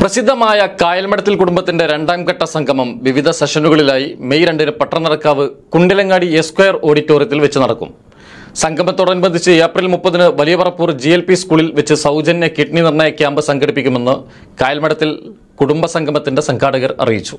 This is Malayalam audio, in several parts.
പ്രസിദ്ധമായ കായൽമടത്തിൽ കുടുംബത്തിന്റെ രണ്ടാം ഘട്ട സംഗമം വിവിധ സെഷനുകളിലായി മെയ് രണ്ടിന് പട്ടണറക്കാവ് കുണ്ടിലങ്ങാടി എസ്ക്വയർ ഓഡിറ്റോറിയത്തിൽ വെച്ച് നടക്കും സംഗമത്തോടനുബന്ധിച്ച് ഏപ്രിൽ മുപ്പതിന് വലിയ പറപ്പൂർ ജി എൽ പി സ്കൂളിൽ വെച്ച് സൗജന്യ കിഡ്നി നിർണയ ക്യാമ്പ് സംഘടിപ്പിക്കുമെന്ന് കായൽമടത്തിൽ കുടുംബ സംഗമത്തിന്റെ സംഘാടകർ അറിയിച്ചു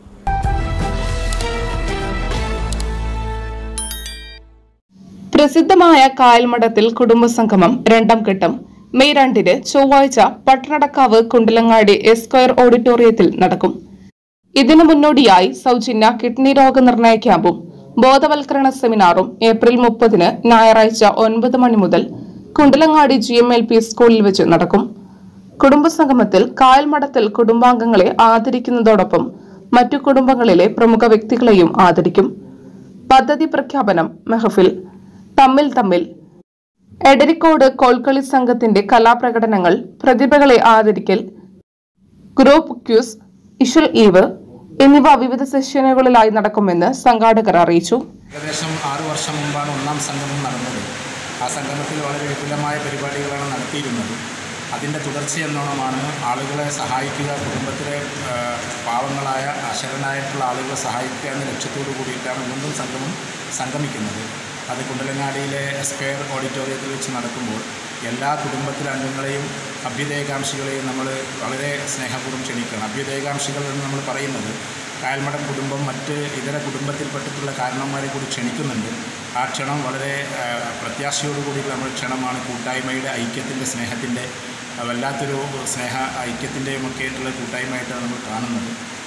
പ്രസിദ്ധമായ കായൽമഠത്തിൽ കുടുംബസംഗമം രണ്ടാം ഘട്ടം മെയ് രണ്ടിന് ചൊവ്വാഴ്ച പട്ടണടക്കാവ് കുണ്ടലങ്ങാടി എസ്ക്വയർ ഓഡിറ്റോറിയത്തിൽ നടക്കും ഇതിനു മുന്നോടിയായി സൗജന്യ കിഡ്നി രോഗനിർണയ ക്യാമ്പും ബോധവൽക്കരണ സെമിനാറും ഏപ്രിൽ മുപ്പതിന് ഞായറാഴ്ച ഒൻപത് മണി മുതൽ Kundalangadi G M L P സ്കൂളിൽ വെച്ച് നടക്കും കുടുംബസംഗമത്തിൽ കായൽമഠത്തിൽ കുടുംബാംഗങ്ങളെ ആദരിക്കുന്നതോടൊപ്പം മറ്റു കുടുംബങ്ങളിലെ പ്രമുഖ വ്യക്തികളെയും ആദരിക്കും പദ്ധതി പ്രഖ്യാപനം മെഹഫിൽ തമ്മിൽ തമ്മിൽ എടരിക്കോട് കോൽക്കളി സംഘത്തിന്റെ കലാപ്രകടനങ്ങൾ പ്രതിഭകളെ ആദരിക്കൽ ഗ്രൂപ്പ് ക്യൂസ് ഇഷൽ ഈവ് എന്നിവ വിവിധ സെഷനുകളിലായി നടക്കുമെന്ന് സംഘാടകർ അറിയിച്ചു ഏകദേശം ആറു വർഷം മുമ്പാണ് ഒന്നാം സംഗമം നടന്നത് ആ സംഗമത്തിൽ വളരെ വിപുലമായ പരിപാടികളാണ് നടത്തിയിരുന്നത് അതിൻ്റെ തുടർച്ചയെന്നോണമാണ് ആളുകളെ സഹായിക്കുക കുടുംബത്തിലെ ആ, പാവങ്ങളായ അശരണായിട്ടുള്ള ആളുകളെ സഹായിക്കുക എന്ന ലക്ഷ്യത്തോടു കൂടിയിട്ടാണ് വീണ്ടും സംഗമം സംഗമിക്കുന്നത് അത് കുണ്ടലങ്ങാടിയിലെ സ്ക്വയർ ഓഡിറ്റോറിയത്തിൽ വെച്ച് നടക്കുമ്പോൾ എല്ലാ കുടുംബത്തിലെ അംഗങ്ങളെയും അഭ്യുദയകാംക്ഷികളെയും നമ്മൾ വളരെ സ്നേഹപൂർവ്വം ക്ഷണിക്കണം അഭ്യുദയകാംക്ഷികൾ എന്ന് നമ്മൾ പറയുന്നത് കായൽമടം കുടുംബം മറ്റ് ഇതര കുടുംബത്തിൽപ്പെട്ടിട്ടുള്ള കാരണന്മാരെ കൂടി ക്ഷണിക്കുന്നുണ്ട് ആ ക്ഷണം വളരെ ആ, പ്രത്യാശയോടുകൂടിയുള്ള നമ്മുടെ ക്ഷണമാണ് കൂട്ടായ്മയുടെ ഐക്യത്തിൻ്റെ സ്നേഹത്തിൻ്റെ ആ, വല്ലാത്തൊരു സ്നേഹ ഐക്യത്തിൻ്റെയും ഒക്കെ ആയിട്ടുള്ള കൂട്ടായ്മയായിട്ടാണ് നമ്മൾ കാണുന്നത്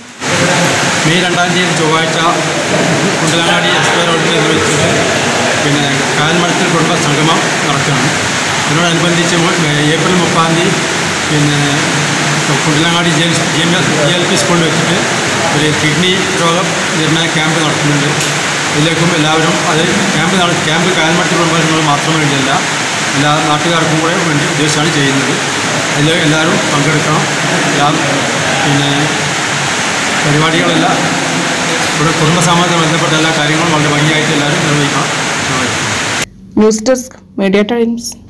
മെയ് രണ്ടാം തീയതി ചൊവ്വാഴ്ച കുണ്ടലങ്ങാടി എക്സ്പയർ ഓഡിറ്റോറിയത്തിൽ വെച്ചിട്ട് പിന്നെ കാൽമടത്തിൽ കുടുംബ സംഗമം നടക്കുകയാണ് ഇതിനോടനുബന്ധിച്ച് മു- ഏ, ഏപ്രിൽ മുപ്പാം തീയതി പിന്നെ Kundalangadi G L G M S G L P സ്കൂളിൽ വെച്ചിട്ട് ഒരു കിഡ്നി രോഗം നിർണയ ക്യാമ്പ് നടത്തുന്നുണ്ട് ഇതിലേക്കും എല്ലാവരും അത് ക്യാമ്പ് നട ക്യാമ്പ് കാൽമടത്തിൽ കുടുംബങ്ങൾ മാത്രം വേണ്ടിയല്ല എല്ലാ നാട്ടുകാർക്കും കൂടെ വേണ്ടി ഉദ്ദേശിച്ചാണ് ചെയ്യുന്നത് അതിൽ എല്ലാവരും പങ്കെടുക്കണം എല്ലാം പിന്നെ പരിപാടികളെല്ലാം ഇവിടെ കുടുംബസമാജം ബന്ധപ്പെട്ട എല്ലാ കാര്യങ്ങളും വളരെ ഭംഗിയായിട്ട് എല്ലാവരും നിർവഹിക്കണം നിർവഹിക്കണം ന്യൂസ് ഡെസ്ക് മീഡിയ ടൈംസ്